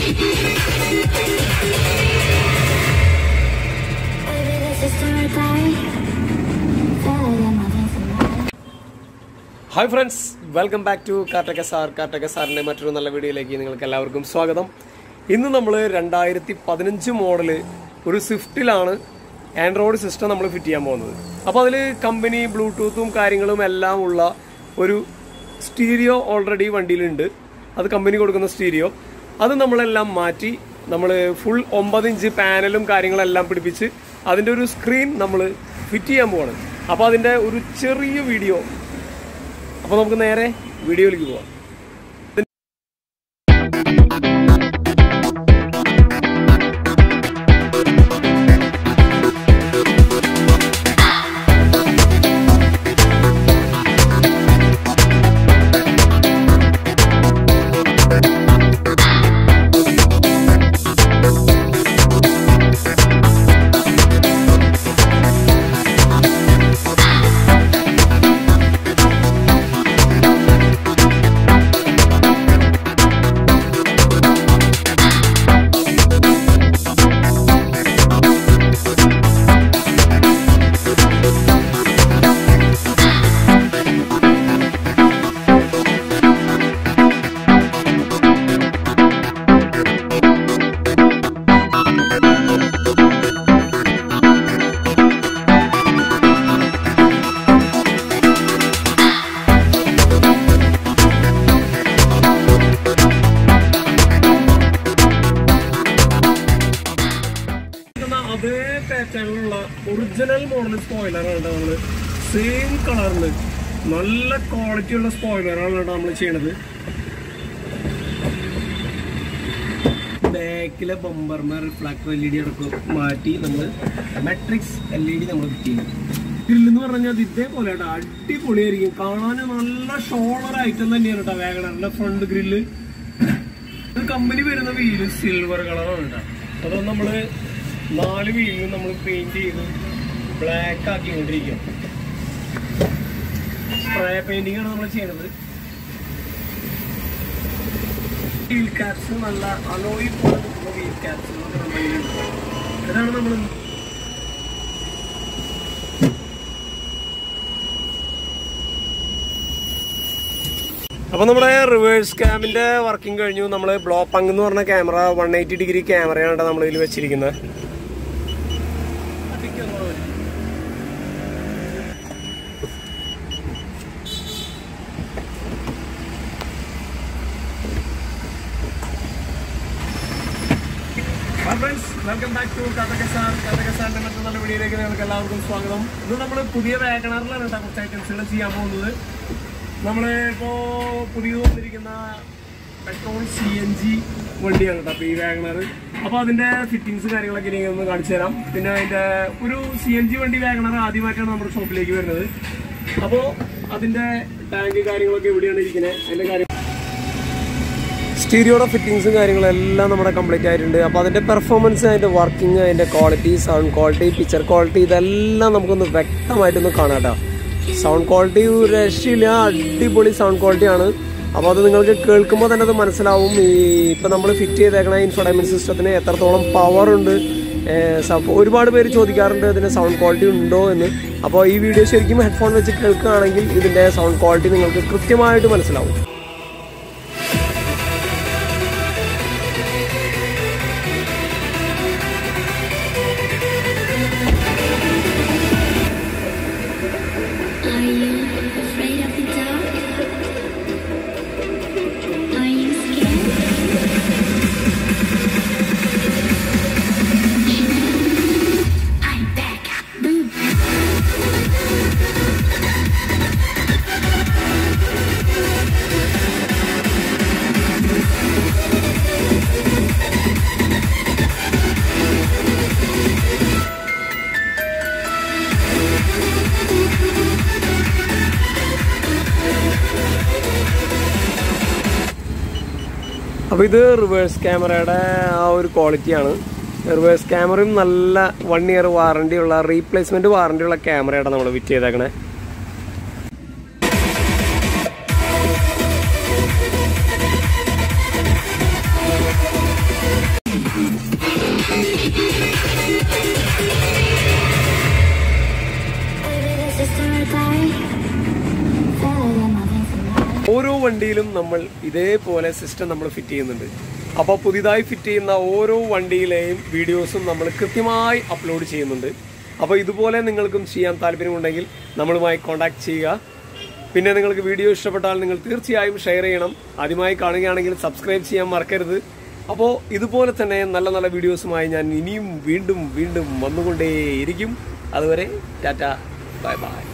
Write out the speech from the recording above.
Baby, this is story Feel it in my veins and hi friends welcome back to Kattaka sir Kattaka സാറിൻ്റെ മറ്റൊരു നല്ല വീഡിയോയിലേക്ക് നിങ്ങൾക്ക് എല്ലാവർക്കും സ്വാഗതം ഇന്ന് നമ്മൾ രണ്ടായിരത്തി പതിനഞ്ച് മോഡല് ഒരു സ്വിഫ്റ്റിലാണ് ആൻഡ്രോയിഡ് സിസ്റ്റം നമ്മൾ ഫിറ്റ് ചെയ്യാൻ പോകുന്നത് അപ്പോൾ അതിൽ കമ്പനി ബ്ലൂടൂത്തും കാര്യങ്ങളും എല്ലാം ഉള്ള ഒരു സ്റ്റീരിയോ ഓൾറെഡി വണ്ടിയിലുണ്ട് അത് കമ്പനി കൊടുക്കുന്ന സ്റ്റീരിയോ അത് നമ്മളെല്ലാം മാറ്റി നമ്മൾ ഫുൾ ഒമ്പത് ഇഞ്ച് പാനലും കാര്യങ്ങളെല്ലാം പിടിപ്പിച്ച് അതിൻ്റെ ഒരു സ്ക്രീൻ നമ്മൾ ഫിറ്റ് ചെയ്യാൻ പോവാണ് അപ്പോൾ അതിൻ്റെ ഒരു ചെറിയ വീഡിയോ അപ്പോൾ നമുക്ക് നേരെ വീഡിയോയിലേക്ക് പോവാം ഇരിക്കുന്ന അതേ പാറ്റേണിലുള്ള ഒറിജിനൽ മോഡൽ സ്പോയിലറാണ് കേട്ടോ നമ്മള് സെയിം കളറിൽ നല്ല ക്വാളിറ്റി ഉള്ള സ്പോയിലറാണ് കേട്ടോ നമ്മൾ ചെയ്യണത് ബാക്കിലെ ബമ്പർമ റിഫ്ലാക്ടർ എൽ ഇ ഡി അടക്കം മാറ്റി നമ്മൾ മെട്രിക്സ് എൽ ഇ ഡി നമ്മൾ ഫിറ്റ് ചെയ്യും ഗ്രില്ലെന്ന് പറഞ്ഞാൽ ഇതേപോലെ കേട്ടോ അടിപൊളിയായിരിക്കും കാണാൻ നല്ല ഷോളർ ഐറ്റം തന്നെയാണ് കേട്ടോ വാഗണറിന്റെ ഫ്രണ്ട് ഗ്രില്ല് ഇത് കമ്പനി വരുന്ന വീല് സിൽവർ കളറാണ് കേട്ടോ അത് നമ്മള് നാല് വീലിനും നമ്മൾ പെയിന്റ് ചെയ്ത് ബ്ലാക്ക് ആക്കിക്കൊണ്ടിരിക്കും സ്പ്രേ പെയിന്റിംഗ് ആണ് നമ്മൾ ചെയ്യുന്നത് വീൽ ക്യാപ്സ് നല്ല അലോയി പോലെ നിൽക്കുന്ന വീൽ ക്യാപ്സ് ഇതാണ് നമ്മൾ അപ്പോൾ നമ്മുടെ റിവേഴ്സ് ക്യാമിന്റെ വർക്കിംഗ് കഴിഞ്ഞു നമ്മൾ ബ്ലോ പങ്ക് എന്ന് പറഞ്ഞ ക്യാമറ വൺ എയ്റ്റി ഡിഗ്രി ക്യാമറയാണ് നമ്മൾ ഇതിൽ വെച്ചിരിക്കുന്നത് വെൽക്കം ബാക്ക് ടു കഥകസാർ കഥകസാറിന്റെ മറ്റു നല്ല വീഡിയോയിലേക്ക് നിങ്ങൾക്ക് എല്ലാവർക്കും സ്വാഗതം ഇത് നമ്മൾ പുതിയ വാഗണറിലാണ് കേട്ടോ കുറച്ച് ഐറ്റംസുകൾ ചെയ്യാൻ പോകുന്നത് നമ്മൾ ഇപ്പോ പുതിയത് വന്നിരിക്കുന്ന പെട്രോൾ സി എൻ ജി വണ്ടിയാണ് കേട്ടോ അപ്പോൾ ഈ വാഗണർ അപ്പോൾ അതിന്റെ ഫിറ്റിങ്സ് കാര്യങ്ങളൊക്കെ ഇനി ഒന്ന് കാണിച്ചു തരാം പിന്നെ അതിന്റെ ഒരു സി എൻ ജി വണ്ടി വാഗണർ ആദ്യമായിട്ടാണ് നമ്മുടെ ഷോപ്പിലേക്ക് വരുന്നത് അപ്പോൾ അതിന്റെ ടാങ്ക് കാര്യങ്ങളൊക്കെ എവിടെയാണ് ഇരിക്കുന്നത് അതിന്റെ കാര്യം സ്റ്റീരിയോയുടെ ഫിറ്റിങ്സും കാര്യങ്ങളും എല്ലാം നമ്മുടെ കംപ്ലീറ്റ് ആയിട്ടുണ്ട് അപ്പോൾ അതിൻ്റെ പെർഫോമൻസ് അതിൻ്റെ വർക്കിംഗ് അതിൻ്റെ quality sound quality picture quality ഇതെല്ലാം നമുക്കൊന്ന് വ്യക്തമായിട്ടൊന്ന് കാണാം കേട്ടോ സൗണ്ട് ക്വാളിറ്റി ഒരു രക്ഷയില്ല അടിപൊളി സൗണ്ട് ക്വാളിറ്റിയാണ് അപ്പോൾ അത് നിങ്ങൾക്ക് കേൾക്കുമ്പോൾ തന്നെ അത് മനസ്സിലാവും ഈ ഇപ്പം നമ്മൾ ഫിറ്റ് ചെയ്തേക്കണ ഇൻഫോർടൈൻമെൻറ്റ് സിസ്റ്റത്തിന് എത്രത്തോളം പവർ ഉണ്ട് ഏഹ് സപ്പോ- ഒരുപാട് പേര് ചോദിക്കാറുണ്ട് ഇതിന് സൗണ്ട് ക്വാളിറ്റി ഉണ്ടോ എന്ന് അപ്പോൾ ഈ വീഡിയോ ശരിക്കും ഹെഡ്ഫോൺ വെച്ച് കേൾക്കുകയാണെങ്കിൽ ഇതിൻ്റെ സൗണ്ട് ക്വാളിറ്റി നിങ്ങൾക്ക് കൃത്യമായിട്ട് മനസ്സിലാവും Are you afraid of the dark? Are you scared? I'm back. Boom. അപ്പോൾ ഇത് റിവേഴ്സ് ക്യാമറയുടെ ആ ഒരു ക്വാളിറ്റിയാണ് റിവേഴ്സ് ക്യാമറയും നല്ല വൺ ഇയർ വാറണ്ടി ഉള്ള റീപ്ലേസ്മെന്റ് വാറണ്ടി ഉള്ള ക്യാമറയാണ് നമ്മൾ വിറ്റ് ചെയ്തേക്കണേ വണ്ടിയിലും നമ്മൾ ഇതേപോലെ സിസ്റ്റം നമ്മൾ ഫിറ്റ് ചെയ്യുന്നുണ്ട് അപ്പോൾ പുതിയതായി ഫിറ്റ് ചെയ്യുന്ന ഓരോ വണ്ടിയിലെയും വീഡിയോസും നമ്മൾ കൃത്യമായി അപ്ലോഡ് ചെയ്യുന്നുണ്ട് അപ്പോൾ ഇതുപോലെ നിങ്ങൾക്കും ചെയ്യാൻ താല്പര്യമുണ്ടെങ്കിൽ നമ്മളുമായി കോൺടാക്ട് ചെയ്യുക പിന്നെ നിങ്ങൾക്ക് വീഡിയോ ഇഷ്ടപ്പെട്ടാൽ നിങ്ങൾ തീർച്ചയായും ഷെയർ ചെയ്യണം ആദ്യമായി കാണുകയാണെങ്കിൽ സബ്സ്ക്രൈബ് ചെയ്യാൻ മറക്കരുത് അപ്പോൾ ഇതുപോലെ തന്നെ നല്ല നല്ല വീഡിയോസുമായി ഞാൻ ഇനിയും വീണ്ടും വീണ്ടും വന്നുകൊണ്ടേയിരിക്കും അതുവരെ ടാറ്റ ബൈ ബൈ